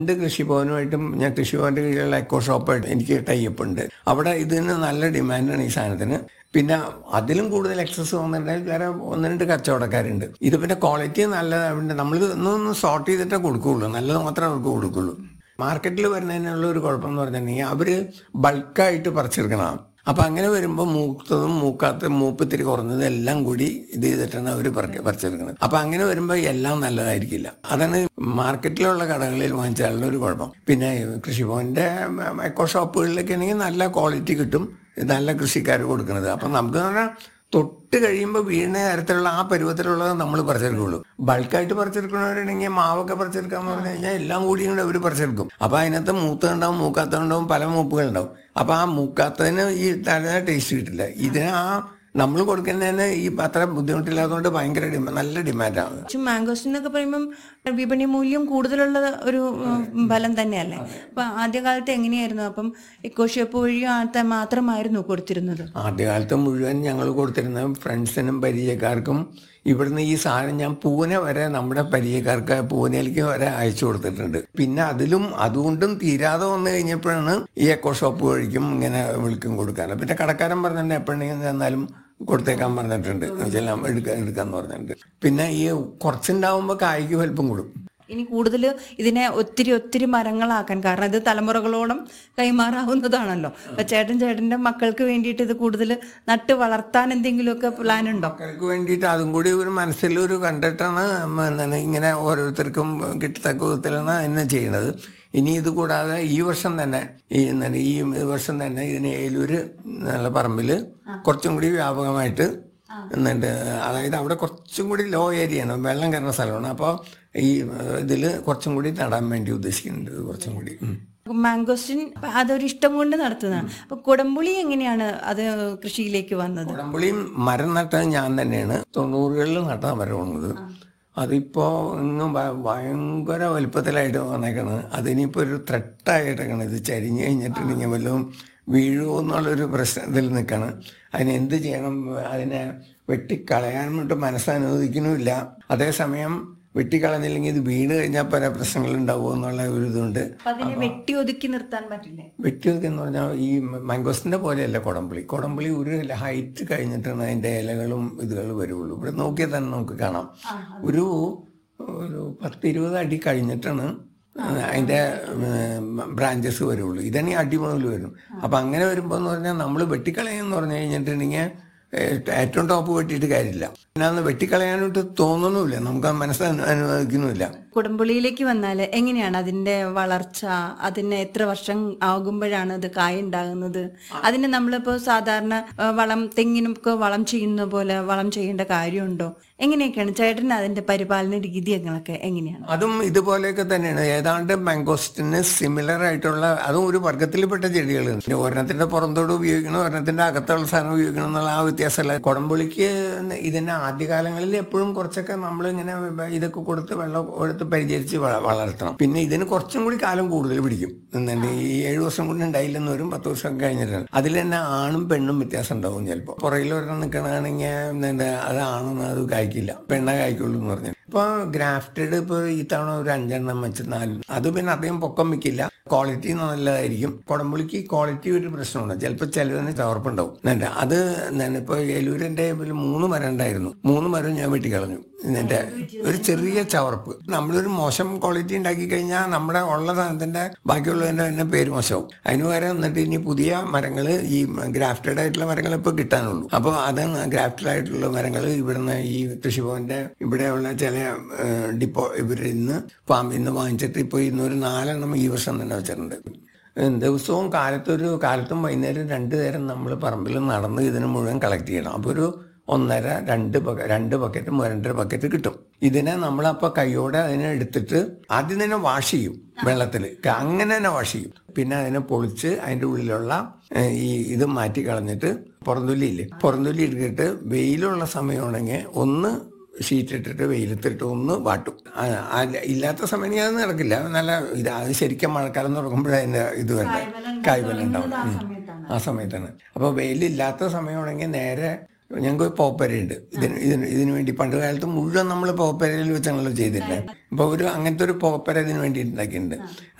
രണ്ട് കൃഷിഭവനുമായിട്ടും ഞാൻ കൃഷിഭവന്റെ കീഴിലുള്ള എക്കോ ഷോപ്പായിട്ട് എനിക്ക് ടൈപ്പ് ഉണ്ട് അവിടെ ഇതിന് നല്ല ഡിമാൻഡാണ് ഈ സാധനത്തിന് പിന്നെ അതിലും കൂടുതൽ എക്സസ് വന്നിട്ടുണ്ടെങ്കിൽ വേറെ ഒന്ന് രണ്ട് കച്ചവടക്കാരുണ്ട് ഇത് പിന്നെ ക്വാളിറ്റി നല്ലതായതുകൊണ്ട് നമ്മൾ ഒന്നൊന്ന് സോർട്ട് ചെയ്തിട്ടേ കൊടുക്കുകയുള്ളൂ നല്ലത് മാത്രമേ അവർക്ക് കൊടുക്കുകയുള്ളൂ മാർക്കറ്റിൽ വരുന്നതിനുള്ള ഒരു കുഴപ്പം എന്ന് പറഞ്ഞിട്ടുണ്ടെങ്കിൽ അവര് ബൾക്കായിട്ട് പറിച്ചെടുക്കണം അപ്പൊ അങ്ങനെ വരുമ്പോൾ മൂത്തതും മൂക്കാത്തതും മൂപ്പ് ഇത്തിരി കുറഞ്ഞതും എല്ലാം കൂടി ഇത് ചെയ്തിട്ടാണ് അവർ പറിച്ചെടുക്കുന്നത് അപ്പൊ അങ്ങനെ വരുമ്പോൾ എല്ലാം നല്ലതായിരിക്കില്ല അതാണ് മാർക്കറ്റിലുള്ള കടകളിൽ വാങ്ങിച്ചാലുള്ള ഒരു കുഴപ്പം പിന്നെ കൃഷിഭവന്റെ എക്കോ ഷോപ്പുകളിലൊക്കെ ആണെങ്കിൽ നല്ല ക്വാളിറ്റി കിട്ടും നല്ല കൃഷിക്കാർ കൊടുക്കുന്നത് അപ്പൊ നമുക്ക് പറഞ്ഞാൽ തൊട്ട് കഴിയുമ്പോൾ വീണ തരത്തിലുള്ള ആ പരുവത്തിലുള്ളത് നമ്മൾ പറിച്ചെടുക്കുള്ളൂ ബൾക്കായിട്ട് പറിച്ചെടുക്കണവരുണ്ടെങ്കിൽ മാവൊക്കെ പറിച്ചെടുക്കാന്ന് പറഞ്ഞു കഴിഞ്ഞാൽ എല്ലാം കൂടി കൂടെ അവർ പറിച്ചെടുക്കും അപ്പൊ അതിനകത്ത് മൂത്തുണ്ടാവും മൂക്കാത്തതുണ്ടാവും പല മൂപ്പുകളുണ്ടാവും അപ്പൊ ആ മൂക്കാത്തതിന് ഈ തരുന്ന ടേസ്റ്റ് കിട്ടില്ല ഇതിന് ആ നമ്മൾ കൊടുക്കുന്നതിന് ഈ അത്ര ബുദ്ധിമുട്ടില്ലാത്തതുകൊണ്ട് ഭയങ്കര ഡിമാ- നല്ല ഡിമാൻഡാണ് മാംഗോസ് എന്നൊക്കെ പറയുമ്പം വിപണി മൂല്യം കൂടുതലുള്ള ഒരു ഉം, ഫലം തന്നെയല്ലേ അപ്പൊ ആദ്യകാലത്ത് എങ്ങനെയായിരുന്നു അപ്പം ഇക്കോ ഷോപ്പ് വഴി ആത്ത- മാത്രമായിരുന്നു കൊടുത്തിരുന്നത് ആദ്യകാലത്ത് മുഴുവൻ ഞങ്ങൾ കൊടുത്തിരുന്ന ഫ്രണ്ട്സിനും പരിചയക്കാർക്കും ഇവിടുന്ന് ഈ സാധനം ഞാൻ പൂനെ വരെ നമ്മുടെ പരിചയക്കാർക്ക് പൂനെയിലേക്ക് വരെ അയച്ചു കൊടുത്തിട്ടുണ്ട് പിന്നെ അതിലും അതുകൊണ്ടും തീരാതെ വന്നു കഴിഞ്ഞപ്പോഴാണ് ഈ എക്കോ ഷോപ്പ് വഴിക്കും ഇങ്ങനെ വിളിക്കും കൊടുക്കാൻ പിന്നെ കടക്കാരൻ പറഞ്ഞിട്ടുണ്ട് എപ്പോഴെങ്കിലും ചെന്നാലും കൊടുത്തേക്കാൻ പറഞ്ഞിട്ടുണ്ട് എന്നുവെച്ചാൽ എടുക്കാൻ എടുക്കാന്ന് പറഞ്ഞിട്ടുണ്ട് പിന്നെ ഈ കുറച്ചുണ്ടാവുമ്പോൾ കായ്ക്ക് വലിപ്പം കൂടും ഇനി കൂടുതൽ ഇതിനെ ഒത്തിരി ഒത്തിരി മരങ്ങളാക്കാൻ കാരണം ഇത് തലമുറകളോളം കൈമാറാവുന്നതാണല്ലോ അപ്പൊ ചേട്ടൻ ചേട്ടന്റെ മക്കൾക്ക് വേണ്ടിയിട്ട് ഇത് കൂടുതൽ നട്ട് വളർത്താൻ എന്തെങ്കിലുമൊക്കെ പ്ലാൻ ഉണ്ടോ മക്കൾക്ക് വേണ്ടിയിട്ട് അതും കൂടി ഒരു മനസ്സിൽ ഒരു കണ്ടിട്ടാണ് എന്താണ് ഇങ്ങനെ ഓരോരുത്തർക്കും കിട്ടത്തക്ക വിധത്തിലാണ് എന്നെ ചെയ്യുന്നത് ഇനി ഇത് കൂടാതെ ഈ വർഷം തന്നെ ഈ എന്താണ് ഈ വർഷം തന്നെ ഇതിന് ഏലൂര് നല്ല പറമ്പിൽ കുറച്ചും കൂടി വ്യാപകമായിട്ട് എന്നിട്ട് അതായത് അവിടെ കുറച്ചും കൂടി ലോ ഏരിയയാണ് വെള്ളം കയറുന്ന സ്ഥലമാണ് അപ്പോൾ ഈ ഇതിൽ കുറച്ചും കൂടി നടാൻ വേണ്ടി ഉദ്ദേശിക്കുന്നുണ്ട് ഇത് കുറച്ചും കൂടി ഉം. മാംഗോസ്റ്റിൻ അതൊരു ഇഷ്ടം കൊണ്ട് നടത്തുന്നതാണ് അപ്പൊ കുടംപുളി എങ്ങനെയാണ് അത് കൃഷിയിലേക്ക് വന്നത് കുടംപുളിയും മരം നട്ടത് ഞാൻ തന്നെയാണ് തൊണ്ണൂറുകളിൽ നട്ട മരമാണത് അതിപ്പോ ഇന്ന് ഭ- ഭയങ്കര വലുപ്പത്തിലായിട്ട് വന്നേക്കണത് അതിനിപ്പോ ഒരു ത്രട്ടായിട്ടേക്കണ് ഇത് ചരിഞ്ഞു കഴിഞ്ഞിട്ടുണ്ടെങ്കിൽ വല്ലതും വീഴുമോ എന്നുള്ളൊരു പ്രശ്നത്തിൽ നിൽക്കാണ് അതിന് എന്ത് ചെയ്യണം അതിനെ വെട്ടിക്കളയാൻ വേണ്ടി മനസ്സനുവദിക്കണമില്ല അതേസമയം വെട്ടിക്കളഞ്ഞില്ലെങ്കിൽ ഇത് വീണ് കഴിഞ്ഞാൽ പല പ്രശ്നങ്ങൾ ഉണ്ടാവുമോ എന്നുള്ള ഒരു ഇതുണ്ട് അപ്പൊ അതിനെ വെട്ടി ഒതുക്കി നിർത്താൻ പറ്റില്ലേ വെട്ടിയൊക്കെ എന്ന് പറഞ്ഞാൽ ഈ മാംഗോസിന്റെ പോലെയല്ല കൊടംപുളി കൊടംപുളി ഒരു ഹൈറ്റ് കഴിഞ്ഞിട്ടാണ് അതിന്റെ ഇലകളും ഇതുകളും വരുള്ളൂ ഇവിടെ നോക്കിയാൽ തന്നെ നമുക്ക് കാണാം ഒരു ഒരു പത്ത് ഇരുപത് അടി കഴിഞ്ഞിട്ടാണ് അതിന്റെ ബ്രാഞ്ചസ് വരുള്ളൂ ഇതാണ് ഈ അടി മുതൽ വരും അപ്പൊ അങ്ങനെ വരുമ്പോൾ എന്ന് പറഞ്ഞാൽ നമ്മൾ വെട്ടിക്കളയെന്ന് പറഞ്ഞു കഴിഞ്ഞിട്ടുണ്ടെങ്കിൽ ഏ- ഏറ്റവും ടോപ്പ് വെട്ടിയിട്ട് കാര്യമില്ല പിന്നെ അന്ന് വെട്ടിക്കളയാനായിട്ട് തോന്നുന്നുമില്ല നമുക്ക് ആ മനസ്സ് അനു- അനുവദിക്കുന്നുമില്ല കുടംപുളിയിലേക്ക് വന്നാൽ എങ്ങനെയാണ് അതിന്റെ വളർച്ച അതിന് എത്ര വർഷം ആകുമ്പോഴാണ് അത് കായ ഉണ്ടാകുന്നത് അതിന് നമ്മളിപ്പോ സാധാരണ ആ, വളം തെങ്ങിനൊക്കെ വളം ചെയ്യുന്ന പോലെ വളം ചെയ്യേണ്ട കാര്യമുണ്ടോ എങ്ങനെയൊക്കെയാണ് ചേട്ടന് അതിന്റെ പരിപാലന രീതികളൊക്കെ എങ്ങനെയാണ് അതും ഇതുപോലെയൊക്കെ തന്നെയാണ് ഏതാണ്ട് മാംഗോസ്റ്റിന് സിമിലർ ആയിട്ടുള്ള അതും ഒരു വർഗത്തിൽപ്പെട്ട ചെടികളുണ്ട് പിന്നെ ഒരെണ്ണത്തിന്റെ പുറന്തോട് ഉപയോഗിക്കണം ഒരെണ്ണത്തിന്റെ അകത്തുള്ള സാധനം ഉപയോഗിക്കണം എന്നുള്ള ആ വ്യത്യാസമല്ല കുടംപുളിക്ക് ഇതിന്റെ ആദ്യകാലങ്ങളിൽ എപ്പോഴും കുറച്ചൊക്കെ നമ്മൾ ഇങ്ങനെ ഇതൊക്കെ കൊടുത്ത് വെള്ളം കൊടുത്ത് പരിചരിച്ച് വ- വളർത്തണം പിന്നെ ഇതിന് കുറച്ചും കൂടി കാലം കൂടുതൽ പിടിക്കും എന്നുണ്ട് ഈ ഏഴു വർഷം കൊണ്ട് ഉണ്ടായില്ലെന്ന് വരും പത്ത് വർഷം കഴിഞ്ഞിട്ടാണ് അതിൽ തന്നെ ആണും പെണ്ണും വ്യത്യാസം ഉണ്ടാവും ചിലപ്പോൾ പുറകിൽ ഒരെണ്ണം നിൽക്കണമെങ്കിൽ എന്താ അത് ആണെന്ന് അത് കായ്ക്കില്ല പെണ്ണ കായ്ക്കുള്ളൂ എന്ന് പറഞ്ഞു ഇപ്പൊ ഗ്രാഫ്റ്റഡ് ഇപ്പൊ ഈ തവണ ഒരു അഞ്ചെണ്ണം വെച്ച് നാല് അത് പിന്നെ അധികം പൊക്കം വെക്കില്ല ക്വാളിറ്റി നല്ലതായിരിക്കും കുടംപുളിക്ക് ക്വാളിറ്റി ഒരു പ്രശ്നമുണ്ട് ചിലപ്പോൾ ചിലതിന് ചവർപ്പുണ്ടാവും എന്നിട്ട് അത് എന്താണ് ഇപ്പൊ ഏലൂരിന്റെ ഇതില് മൂന്ന് മരം ഉണ്ടായിരുന്നു മൂന്ന് മരം ഞാൻ വെട്ടിക്കളഞ്ഞു എന്നിട്ട് ഒരു ചെറിയ ചവർപ്പ് നമ്മളൊരു മോശം ക്വാളിറ്റി ഉണ്ടാക്കി കഴിഞ്ഞാൽ നമ്മുടെ ഉള്ള സാധനത്തിന്റെ ബാക്കിയുള്ളതിന്റെ തന്നെ പേര് മോശമാവും അതിന് പകരം എന്നിട്ട് ഇനി പുതിയ മരങ്ങൾ ഈ ഗ്രാഫ്റ്റഡ് ആയിട്ടുള്ള മരങ്ങൾ ഇപ്പോൾ കിട്ടാനുള്ളൂ അപ്പോൾ അത് ഗ്രാഫ്റ്റഡ് ആയിട്ടുള്ള മരങ്ങൾ ഇവിടുന്ന് ഈ കൃഷിഭവന്റെ ഇവിടെയുള്ള ചില ഏഹ്, ഡിപ്പോ ഇവരിൽ നിന്ന് ഫാമിൽ നിന്ന് വാങ്ങിച്ചിട്ട് ഇപ്പോൾ ഇന്നൊരു നാലെണ്ണം ഈ വർഷം തന്നെ വെച്ചിട്ടുണ്ട് ഏഹ്, ദിവസവും കാലത്തൊരു കാലത്തും വൈകുന്നേരം രണ്ട് നേരം നമ്മൾ പറമ്പിൽ നടന്ന് ഇതിന് മുഴുവൻ കളക്ട് ചെയ്യണം അപ്പോൾ ഒരു ഒന്നര രണ്ട് ബക്ക രണ്ട് ബക്കറ്റ് രണ്ടര ബക്കറ്റ് കിട്ടും ഇതിനെ നമ്മളപ്പോൾ കൈയോടെ അതിനെ എടുത്തിട്ട് ആദ്യം തന്നെ വാഷ് ചെയ്യും വെള്ളത്തിൽ അങ്ങനെ തന്നെ വാഷ് ചെയ്യും പിന്നെ അതിനെ പൊളിച്ച് അതിൻ്റെ ഉള്ളിലുള്ള ഏഹ്, ഈ ഇത് മാറ്റി കളഞ്ഞിട്ട് പുറന്തൊല്ലി ഇല്ലേ പുറന്തൊല്ലി എടുത്തിട്ട് വെയിലുള്ള സമയമാണെങ്കിൽ ഒന്ന് ഷീറ്റ് ഇട്ടിട്ട് വെയിലത്തിട്ട് ഒന്ന് വാട്ടും ആ, ആ, ഇല്ലാത്ത സമയം അത് നടക്കില്ല നല്ല ഇത് അത് ശരിക്കും മഴക്കാലം തുടങ്ങുമ്പോഴേ അതിൻ്റെ ഇത് വേണ്ട കായ്വലം ഉണ്ടാവും ഉം. ആ സമയത്താണ് അപ്പോൾ വെയിലില്ലാത്ത സമയമാണെങ്കിൽ നേരെ ഞങ്ങൾക്ക് ഒരു പോപ്പരയുണ്ട് ഇതിന് ഇതിന് ഇതിന് വേണ്ടി പണ്ട് കാലത്ത് മുഴുവൻ നമ്മൾ പോപ്പരയിൽ വെച്ചാണല്ലോ ചെയ്തിട്ടുള്ളത് അപ്പോൾ ഒരു അങ്ങനത്തെ ഒരു പോപ്പര ഇതിന് വേണ്ടി ഉണ്ടാക്കിയിട്ടുണ്ട്